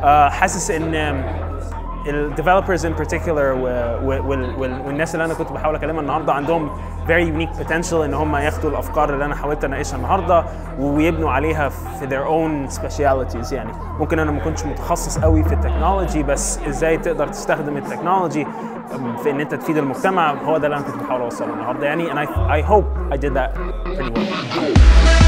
آه، حاسس ان الديفلوبرز ان بارتيكولر والناس اللي انا كنت بحاول اكلمها النهارده عندهم very unique potential ان هم ياخدوا الافكار اللي انا حاولت اناقشها النهارده ويبنوا عليها في their own specialities يعني ممكن انا ما كنتش متخصص قوي في التكنولوجي بس ازاي تقدر تستخدم التكنولوجي في ان انت تفيد المجتمع هو ده اللي انا كنت بحاول اوصله النهارده يعني and I, I hope I did that pretty well